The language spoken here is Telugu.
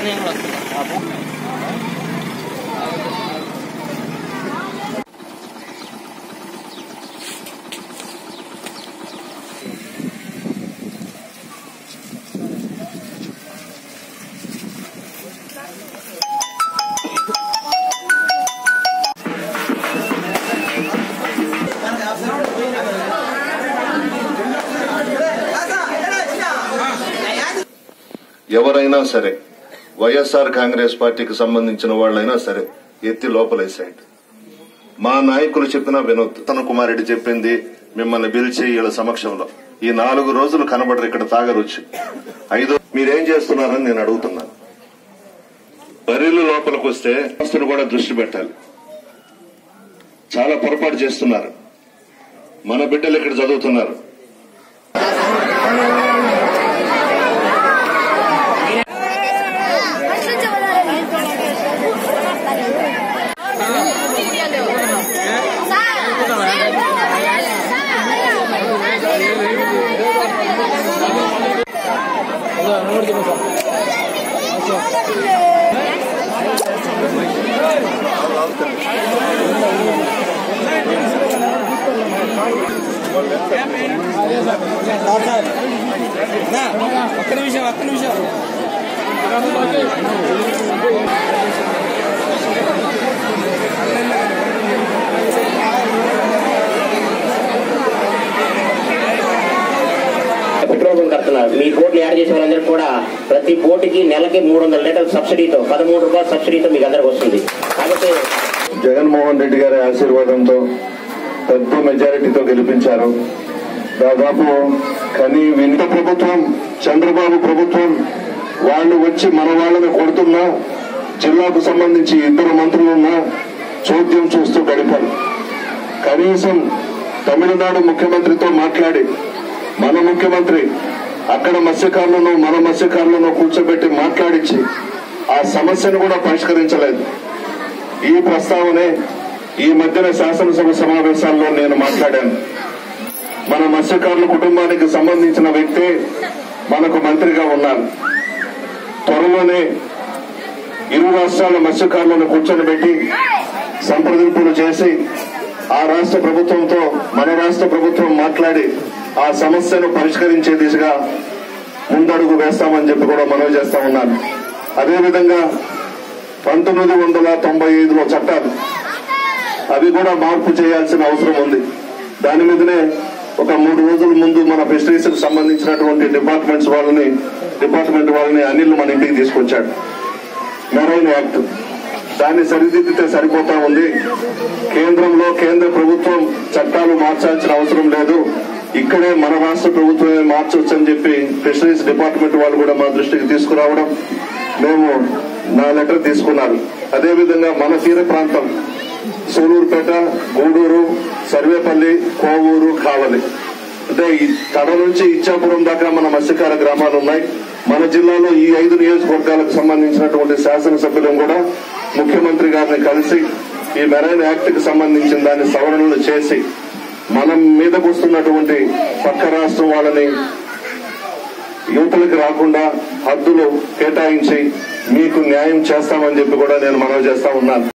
నేను కూడా వస్తున్నా ఎవరైనా సరే వైఎస్ఆర్ కాంగ్రెస్ పార్టీకి సంబంధించిన వాళ్ళైనా సరే ఎత్తి లోపలేసేయండి మా నాయకులు చెప్పినా వినొద్దు తన కుమారెడ్డి చెప్పింది మిమ్మల్ని పిలిచి వీళ్ళ సమక్షంలో ఈ నాలుగు రోజులు కనబడరు ఇక్కడ తాగరొచ్చి ఐదో మీరేం చేస్తున్నారని నేను అడుగుతున్నాను బర్రెలు లోపలికి వస్తే వ్యవస్థను కూడా దృష్టి పెట్టాలి చాలా పొరపాటు చేస్తున్నారు మన బిడ్డలు ఇక్కడ చదువుతున్నారు ఒక్క నిమిషం ఒక్క నిమిషం పెట్రోల్ బంక్ కడుతున్నారు మీ కోట్లు యాడ్ చేసే వాళ్ళందరికీ కూడా ప్రతి బోటుకి నెలకి మూడు వందల లీటర్ల సబ్సిడీతో పదమూడు రూపాయల సబ్సిడీతో మీకు అందరికి వస్తుంది కాబట్టి జగన్మోహన్ రెడ్డి గారి ఆశీర్వాదంతో పెద్ద మెజారిటీతో గెలిపించారు దాదాపు కని వింత ప్రభుత్వం చంద్రబాబు ప్రభుత్వం వాళ్ళు వచ్చి మన వాళ్ళని కొడుతున్నా జిల్లాకు సంబంధించి ఇద్దరు మంత్రులున్నా చోద్యం చూస్తూ గడిపారు కనీసం తమిళనాడు ముఖ్యమంత్రితో మాట్లాడి మన ముఖ్యమంత్రి అక్కడ మత్స్యకారులను మన మత్స్యకారులను కూర్చోబెట్టి మాట్లాడించి ఆ సమస్యను కూడా పరిష్కరించలేదు ఈ ప్రస్తావనే ఈ మధ్యన శాసనసభ సమావేశాల్లో నేను మాట్లాడాను మన మత్స్యకారుల కుటుంబానికి సంబంధించిన వ్యక్తే మనకు మంత్రిగా ఉన్నారు త్వరలోనే ఇరు రాష్ట్రాల మత్స్యకారులను కూర్చొని సంప్రదింపులు చేసి ఆ రాష్ట్ర ప్రభుత్వంతో మన రాష్ట్ర ప్రభుత్వం మాట్లాడి ఆ సమస్యను పరిష్కరించే దిశగా ముందడుగు వేస్తామని చెప్పి కూడా మనవి చేస్తా ఉన్నాను అదేవిధంగా పంతొమ్మిది వందల తొంభై ఐదులో చట్టాలు అవి కూడా మార్పు చేయాల్సిన అవసరం ఉంది దాని మీదనే ఒక మూడు రోజుల ముందు మన ఫిషరీస్ కు సంబంధించినటువంటి డిపార్ట్మెంట్స్ వాళ్ళని డిపార్ట్మెంట్ వాళ్ళని అనిల్ మన ఇంటికి తీసుకొచ్చాడు మెరైన్ యాక్ట్ దాన్ని సరిదిద్దితే సరిపోతా ఉంది కేంద్రంలో కేంద్ర ప్రభుత్వం చట్టాలు మార్చాల్సిన అవసరం లేదు ఇక్కడే మన రాష్ట్ర ప్రభుత్వమే మార్చొచ్చు అని చెప్పి ఫిషరీస్ డిపార్ట్మెంట్ వాళ్ళు కూడా మా దృష్టికి తీసుకురావడం మేము నా లెటర్ తీసుకున్నారు అదేవిధంగా మన తీర ప్రాంతం సూలూరుపేట గూడూరు సర్వేపల్లి కోవూరు కావలి అంటే ఈ తడ నుంచి ఇచ్చాపురం దాకా మన మత్స్యకార గ్రామాలు ఉన్నాయి మన జిల్లాలో ఈ ఐదు నియోజకవర్గాలకు సంబంధించినటువంటి శాసనసభ్యులను కూడా ముఖ్యమంత్రి గారిని కలిసి ఈ మెరైన్ యాక్ట్ కి సంబంధించిన దాన్ని సవరణలు చేసి మనం మీదకు వస్తున్నటువంటి పక్క రాష్ట్రం వాళ్ళని యువతలకు రాకుండా హద్దులు కేటాయించి మీకు న్యాయం చేస్తామని చెప్పి కూడా నేను మనవి చేస్తా ఉన్నాను